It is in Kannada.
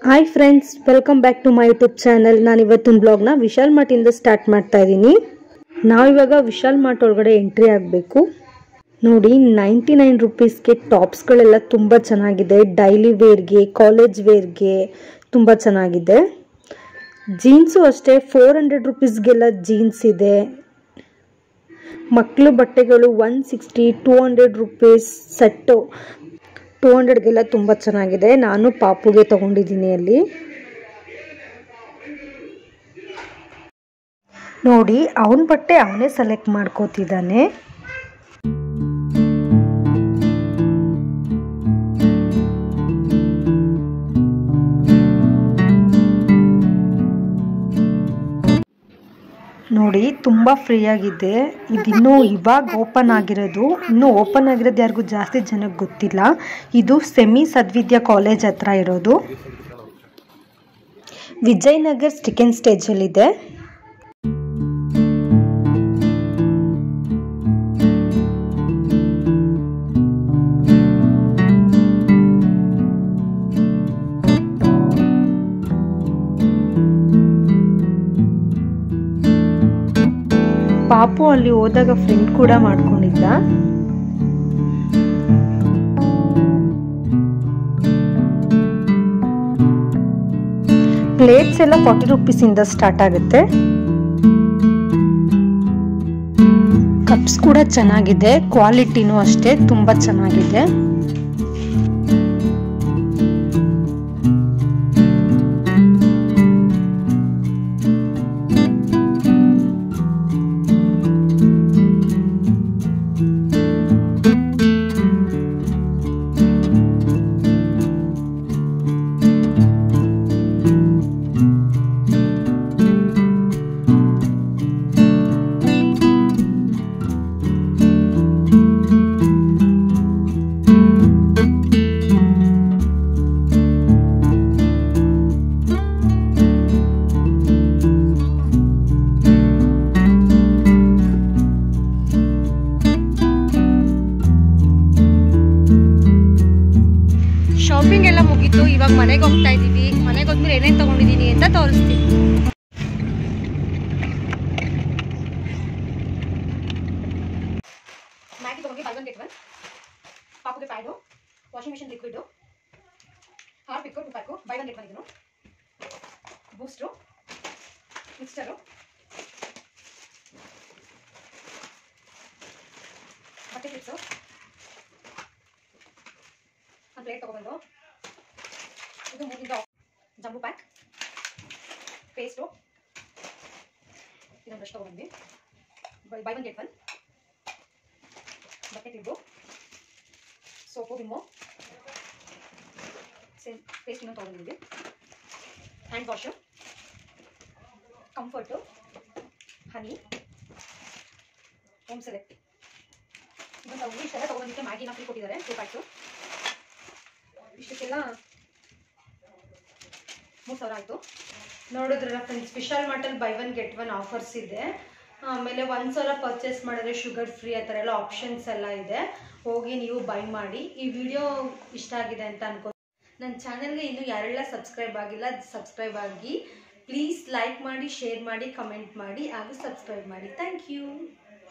hi friends welcome back to my YouTube channel ನಾನು ಇವತ್ತಿನ ಬ್ಲಾಗ್ನ ವಿಶಾಲ್ ಮಾರ್ಟಿಂದ ಸ್ಟಾರ್ಟ್ ಮಾಡ್ತಾ ಇದ್ದೀನಿ ನಾವಿವಾಗ ವಿಶಾಲ್ ಮಾರ್ಟ್ ಒಳಗಡೆ ಎಂಟ್ರಿ ಆಗಬೇಕು ನೋಡಿ ನೈಂಟಿ ನೈನ್ ರುಪೀಸ್ಗೆ ಟಾಪ್ಸ್ಗಳೆಲ್ಲ ತುಂಬ ಚೆನ್ನಾಗಿದೆ ಡೈಲಿ ವೇರ್ಗೆ ಕಾಲೇಜ್ ವೇರ್ಗೆ ತುಂಬ ಚೆನ್ನಾಗಿದೆ ಜೀನ್ಸು ಅಷ್ಟೇ ಫೋರ್ ಹಂಡ್ರೆಡ್ ರುಪೀಸ್ಗೆಲ್ಲ ಜೀನ್ಸ್ ಇದೆ ಮಕ್ಕಳು ಬಟ್ಟೆಗಳು one sixty two hundred rupees set two ಹಂಡ್ರೆಡ್ಗೆಲ್ಲ ತುಂಬ ಚೆನ್ನಾಗಿದೆ ನಾನು ಪಾಪುಗೆ ತಗೊಂಡಿದ್ದೀನಿ ಅಲ್ಲಿ ನೋಡಿ ಅವನ ಬಟ್ಟೆ ಅವನೇ ಸೆಲೆಕ್ಟ್ ಮಾಡ್ಕೋತಿದ್ದಾನೆ ನೋಡಿ ತುಂಬ ಫ್ರೀ ಆಗಿದೆ ಇದಿನ್ನೂ ಇವಾಗ ಓಪನ್ ಆಗಿರೋದು ಇನ್ನೂ ಓಪನ್ ಆಗಿರೋದು ಯಾರಿಗೂ ಜಾಸ್ತಿ ಜನಕ್ಕೆ ಗೊತ್ತಿಲ್ಲ ಇದು ಸೆಮಿ ಸದ್ವಿದ್ಯಾ ಕಾಲೇಜ್ ಹತ್ರ ಇರೋದು ವಿಜಯನಗರ್ ಸ್ಟಿಕೆನ್ ಸ್ಟೇಜಲ್ಲಿದೆ ಪಾಪು ಅಲ್ಲಿ ಹೋದಾಗ ಫ್ರೆಂಡ್ ಕೂಡ ಮಾಡ್ಕೊಂಡಿದ್ದ ಪ್ಲೇಟ್ಸ್ ಎಲ್ಲ ಫಾರ್ಟಿ ರುಪೀಸ್ ಇಂದ ಸ್ಟಾರ್ಟ್ ಆಗುತ್ತೆ ಕಪ್ಸ್ ಕೂಡ ಚೆನ್ನಾಗಿದೆ ಕ್ವಾಲಿಟಿನೂ ಅಷ್ಟೇ ತುಂಬಾ ಚೆನ್ನಾಗಿದೆ ಶಾಪಿಂಗ್ ಎಲ್ಲ ಮುಗೀತು ಇವಾಗ ಮನೆಗೆ ಹೋಗ್ತಾ ಇದೀವಿ ಮನೆಗೆ ಹೋದ್ಮೇಲೆ ಏನೇನು ತಗೊಂಡಿದೀನಿ ಅಂತ ತೋರಿಸ್ತೀನಿ ಮ್ಯಾಗಿ ತಗೊಂಡು ಬೈ ಒನ್ ಗೆಟ್ ಒನ್ ಪಾಪುಗೆ pad washing machine liquid Harpic two pack buy one get one ಇದನ್ನು ಬೂಸ್ಟು ಮಿಕ್ಸ್ಚರು ಬಟ್ಟೆ ಕ್ಲಿಪ್ಸು ಒಂದು ಪ್ಲೇಟ್ ತೊಗೊಬಂದು ಇದು ಇದು ಜಂಬು ಪ್ಯಾಕ್ ಪೇಸ್ಟು ಇದೊಂದು ಬ್ರಷ್ ತೊಗೊಂಡ್ವಿ buy buy one get one bucket ಇದ್ದು ಸೋಪು ವಿಮ್ಮು ಸೇಮ್ ಪೇಸ್ಟ್ ಇನ್ನೂ ತೊಗೊಂಡಿದ್ವಿ hand wash Comfort honey home select ಇದನ್ನು ತಗೊಂಡು ಇಷ್ಟೆಲ್ಲ ತೊಗೊಂಡಿಕ್ಕೆ ಮ್ಯಾಗಿನ ಫ್ರೀ ಕೊಟ್ಟಿದ್ದಾರೆ ಟೂ ಪ್ಯಾಕ್ಸು ಇಷ್ಟಕ್ಕೆಲ್ಲ ಮೂರು ಸಾವಿರ ಆಯಿತು ನೋಡಿದ್ರಲ್ಲ ಫ್ರೆಂಡ್ಸ್ ವಿಶಾಲ್ ಮಾರ್ಟಲ್ಲಿ buy one get one offers ಇದೆ ಆಮೇಲೆ ಒಂದು ಸಾವಿರ ಪರ್ಚೇಸ್ ಮಾಡಿದ್ರೆ ಶುಗರ್ ಫ್ರೀ ಆ ಥರ ಎಲ್ಲ ಆಪ್ಷನ್ಸ್ ಎಲ್ಲ ಇದೆ ಹೋಗಿ ನೀವು ಬೈ ಮಾಡಿ ಈ ವಿಡಿಯೋ ಇಷ್ಟ ಆಗಿದೆ ಅಂತ ಅನ್ಕೋ ನನ್ನ ಚಾನಲ್ಗೆ ಇನ್ನೂ ಯಾರೆಲ್ಲ ಸಬ್ಸ್ಕ್ರೈಬ್ ಆಗಿಲ್ಲ ಸಬ್ಸ್ಕ್ರೈಬ್ ಆಗಿ ಪ್ಲೀಸ್ ಲೈಕ್ ಮಾಡಿ ಶೇರ್ ಮಾಡಿ ಕಮೆಂಟ್ ಮಾಡಿ ಹಾಗೂ ಸಬ್ಸ್ಕ್ರೈಬ್ ಮಾಡಿ ಥ್ಯಾಂಕ್ ಯು